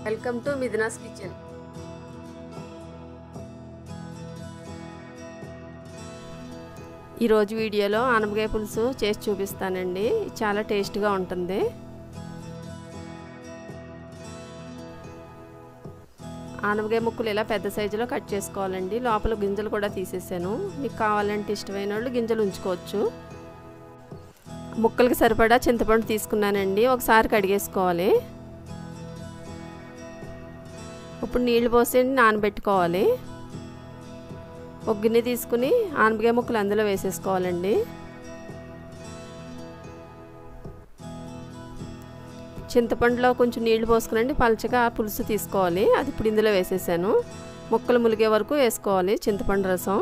welcome to మిథునాస్ kitchen ఈరోజు వీడియోలో ఆనపకాయ పులుసు చేసి చూపిస్తానండి చాలా టేస్ట్గా ఉంటుంది ఆనపకాయ ముక్కలు ఇలా పెద్ద సైజులో కట్ చేసుకోవాలండి లోపల గింజలు కూడా తీసేసాను మీకు కావాలంటే ఇష్టమైన వాళ్ళు గింజలు ఉంచుకోవచ్చు ముక్కలకి సరిపడా చింతపండు తీసుకున్నానండి ఒకసారి కడిగేసుకోవాలి ఇప్పుడు నీళ్లు పోసి నానబెట్టుకోవాలి ఒక గిన్నె తీసుకుని ఆనపకాయ ముక్కలు అందులో వేసేసుకోవాలండి చింతపండులో కొంచెం నీళ్లు పోసుకునండి పలచగా పులుసు తీసుకోవాలి అది ఇప్పుడు ఇందులో వేసేసాను ముక్కలు ములిగే వరకు వేసుకోవాలి చింతపండు రసం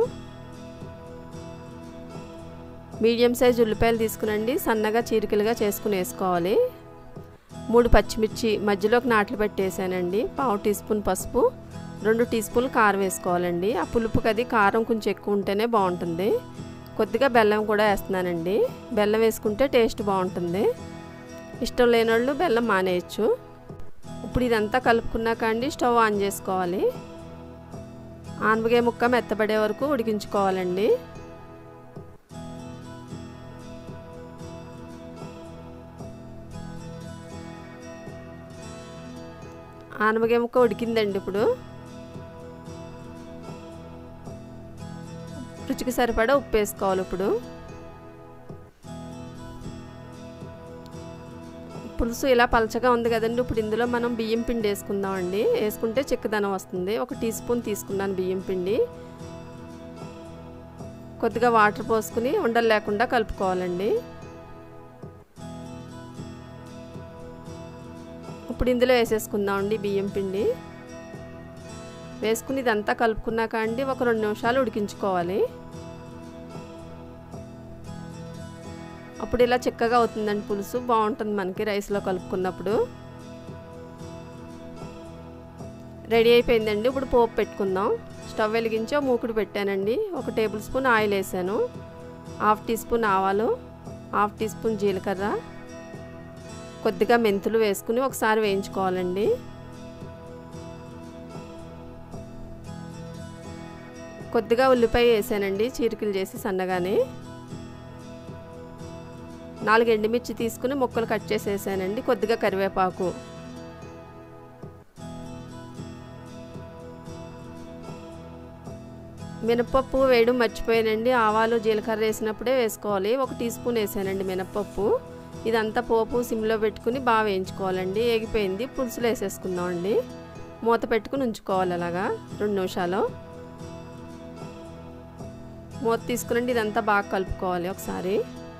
మీడియం సైజ్ ఉల్లిపాయలు తీసుకునండి సన్నగా చీరికలుగా చేసుకుని వేసుకోవాలి మూడు పచ్చిమిర్చి మధ్యలోకి నాట్లు పెట్టేసానండి పావు టీ స్పూన్ పసుపు రెండు టీ స్పూన్లు కారం వేసుకోవాలండి ఆ పులుపుకి అది కారం కొంచెం ఎక్కువ ఉంటేనే బాగుంటుంది కొద్దిగా బెల్లం కూడా వేస్తున్నానండి బెల్లం వేసుకుంటే టేస్ట్ బాగుంటుంది ఇష్టం లేని వాళ్ళు బెల్లం మానేయచ్చు ఇప్పుడు ఇదంతా కలుపుకున్నాక అండి స్టవ్ ఆన్ చేసుకోవాలి ఆనపకాయ ముక్క మెత్తబడే వరకు ఉడికించుకోవాలండి ఆనపకాయ ముక్క ఉడికిందండి ఇప్పుడు రుచికి సరిపడా ఉప్పు వేసుకోవాలి ఇప్పుడు పులుసు ఇలా పలచగా ఉంది కదండి ఇప్పుడు ఇందులో మనం బియ్యం పిండి వేసుకుందామండి వేసుకుంటే చిక్కదనం వస్తుంది ఒక టీ స్పూన్ తీసుకున్నాను బియ్యం పిండి కొద్దిగా వాటర్ పోసుకుని ఉండలు లేకుండా కలుపుకోవాలండి ఇప్పుడు ఇందులో వేసేసుకుందామండి బియ్యం పిండి వేసుకుని ఇదంతా కలుపుకున్నాక అండి ఒక రెండు నిమిషాలు ఉడికించుకోవాలి అప్పుడు ఇలా చిక్కగా అవుతుందండి పులుసు బాగుంటుంది మనకి రైస్లో కలుపుకున్నప్పుడు రెడీ అయిపోయిందండి ఇప్పుడు పోపు పెట్టుకుందాం స్టవ్ వెలిగించి మూకుడు పెట్టానండి ఒక టేబుల్ స్పూన్ ఆయిల్ వేసాను హాఫ్ టీ స్పూన్ ఆవాలు హాఫ్ టీ స్పూన్ జీలకర్ర కొద్దిగా మెంతులు వేసుకుని ఒకసారి వేయించుకోవాలండి కొద్దిగా ఉల్లిపాయ వేసానండి చీరికలు చేసి సన్నగానే నాలుగు ఎండుమిర్చి తీసుకుని ముక్కలు కట్ చేసి వేసానండి కొద్దిగా కరివేపాకు మినపప్పు వేయడం మర్చిపోయానండి ఆవాలు జీలకర్ర వేసినప్పుడే వేసుకోవాలి ఒక టీ స్పూన్ వేసానండి మినపప్పు ఇదంతా పోపు సిమ్లో పెట్టుకుని బాగా వేయించుకోవాలండి ఏగిపోయింది పులుసులు వేసేసుకుందామండి మూత పెట్టుకుని ఉంచుకోవాలి అలాగా రెండు నిమిషాలు మూత తీసుకునండి ఇదంతా బాగా కలుపుకోవాలి ఒకసారి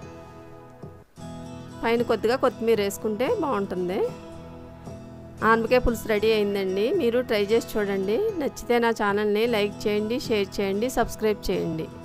పైన కొద్దిగా కొత్తిమీర వేసుకుంటే బాగుంటుంది ఆనపకాయ పులుసు రెడీ అయిందండి మీరు ట్రై చేసి చూడండి నచ్చితే నా ఛానల్ని లైక్ చేయండి షేర్ చేయండి సబ్స్క్రైబ్ చేయండి